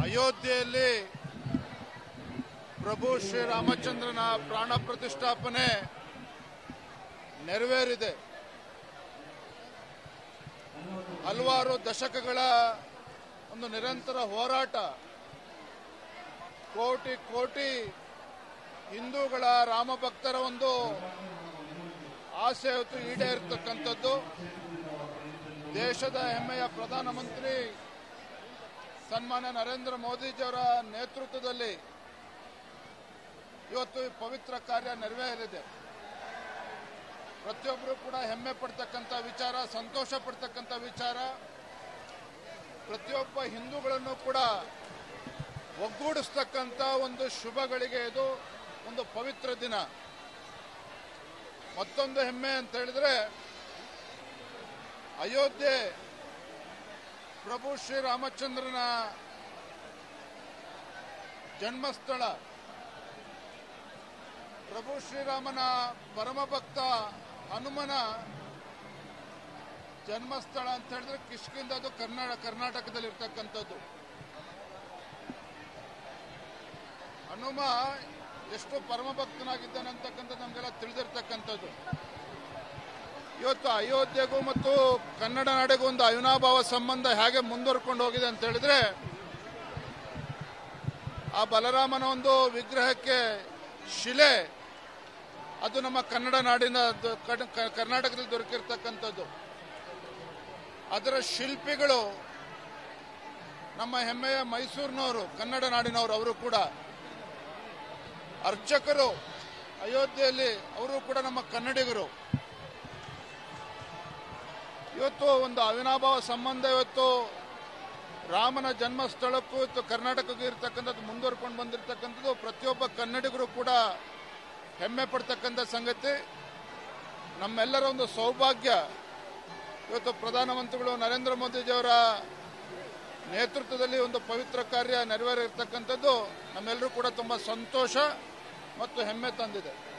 ಅಯೋಧ್ಯೆಯಲ್ಲಿ ಪ್ರಭು ಶ್ರೀರಾಮಚಂದ್ರನ ಪ್ರಾಣ ಪ್ರತಿಷ್ಠಾಪನೆ ನೆರವೇರಿದೆ ಹಲವಾರು ದಶಕಗಳ ಒಂದು ನಿರಂತರ ಹೋರಾಟ ಕೋಟಿ ಕೋಟಿ ಹಿಂದೂಗಳ ರಾಮಭಕ್ತರ ಒಂದು ಆಸೆ ಹೊತ್ತು ಈಡೇರ್ತಕ್ಕಂಥದ್ದು ದೇಶದ ಹೆಮ್ಮೆಯ ಪ್ರಧಾನಮಂತ್ರಿ ಸನ್ಮಾನ್ಯ ನರೇಂದ್ರ ಮೋದಿಜಿಯವರ ನೇತೃತ್ವದಲ್ಲಿ ಇವತ್ತು ಈ ಪವಿತ್ರ ಕಾರ್ಯ ನೆರವೇರಿದೆ ಪ್ರತಿಯೊಬ್ಬರು ಕೂಡ ಹೆಮ್ಮೆ ಪಡ್ತಕ್ಕಂಥ ವಿಚಾರ ಸಂತೋಷ ಪಡ್ತಕ್ಕಂಥ ವಿಚಾರ ಪ್ರತಿಯೊಬ್ಬ ಹಿಂದೂಗಳನ್ನು ಕೂಡ ಒಗ್ಗೂಡಿಸ್ತಕ್ಕಂಥ ಒಂದು ಶುಭಗಳಿಗೆ ಇದು ಒಂದು ಪವಿತ್ರ ದಿನ ಮತ್ತೊಂದು ಹೆಮ್ಮೆ ಅಂತ ಹೇಳಿದ್ರೆ ಅಯೋಧ್ಯೆ ಪ್ರಭು ಶ್ರೀರಾಮಚಂದ್ರನ ಜನ್ಮಸ್ಥಳ ಪ್ರಭು ಶ್ರೀರಾಮನ ಪರಮಭಕ್ತ ಹನುಮನ ಜನ್ಮಸ್ಥಳ ಅಂತ ಹೇಳಿದ್ರೆ ಕಿಷ್ಕಿಂದ ಅದು ಕರ್ನಾಟಕ ಕರ್ನಾಟಕದಲ್ಲಿ ಇರ್ತಕ್ಕಂಥದ್ದು ಹನುಮ ಎಷ್ಟು ಪರಮಭಕ್ತನಾಗಿದ್ದಾನೆ ಅಂತಕ್ಕಂಥದ್ದು ನಮಗೆಲ್ಲ ತಿಳಿದಿರ್ತಕ್ಕಂಥದ್ದು ಇವತ್ತು ಅಯೋಧ್ಯೆಗೂ ಮತ್ತು ಕನ್ನಡ ನಾಡಿಗೂ ಒಂದು ಅವಿನಾಭಾವ ಸಂಬಂಧ ಹೇಗೆ ಮುಂದುವರ್ಕೊಂಡು ಹೋಗಿದೆ ಅಂತ ಹೇಳಿದ್ರೆ ಆ ಬಲರಾಮನ ಒಂದು ವಿಗ್ರಹಕ್ಕೆ ಶಿಲೆ ಅದು ನಮ್ಮ ಕನ್ನಡ ನಾಡಿನ ದ- ಕಡ್- ಕ- ಕರ್ನಾಟಕದಲ್ಲಿ ದೊರಕಿರ್ತಕ್ಕಂಥದ್ದು ಅದರ ಶಿಲ್ಪಿಗಳು ನಮ್ಮ ಹೆಮ್ಮೆಯ ಮೈಸೂರಿನವರು ಕನ್ನಡ ನಾಡಿನವರು ಅವರು ಕೂಡ ಅರ್ಚಕರು ಅಯೋಧ್ಯೆಯಲ್ಲಿ ಅವರು ಕೂಡ ನಮ್ಮ ಕನ್ನಡಿಗರು ಇವತ್ತು ಒಂದು ಅವಿನಾಭಾವ ಸಂಬಂಧ ಇವತ್ತು ರಾಮನ ಜನ್ಮಸ್ಥಳಕ್ಕೂ ಇವತ್ತು ಕರ್ನಾಟಕಕ್ಕೂ ಇರ್ತಕ್ಕಂಥದ್ದು ಮುಂದುವರ್ಕೊಂಡು ಬಂದಿರತಕ್ಕಂಥದ್ದು ಪ್ರತಿಯೊಬ್ಬ ಕನ್ನಡಿಗರು ಕೂಡ ಹೆಮ್ಮೆ ಪಡ್ತಕ್ಕಂಥ ಸಂಗತಿ ನಮ್ಮೆಲ್ಲರ ಒಂದು ಸೌಭಾಗ್ಯ ಇವತ್ತು ಪ್ರಧಾನಮಂತ್ರಿಗಳು ನರೇಂದ್ರ ಮೋದಿಜಿಯವರ ನೇತೃತ್ವದಲ್ಲಿ ಒಂದು ಪವಿತ್ರ ಕಾರ್ಯ ನೆರವೇರಿರ್ತಕ್ಕಂಥದ್ದು ನಮ್ಮೆಲ್ಲರೂ ಕೂಡ ತುಂಬ ಸಂತೋಷ ಮತ್ತು ಹೆಮ್ಮೆ ತಂದಿದೆ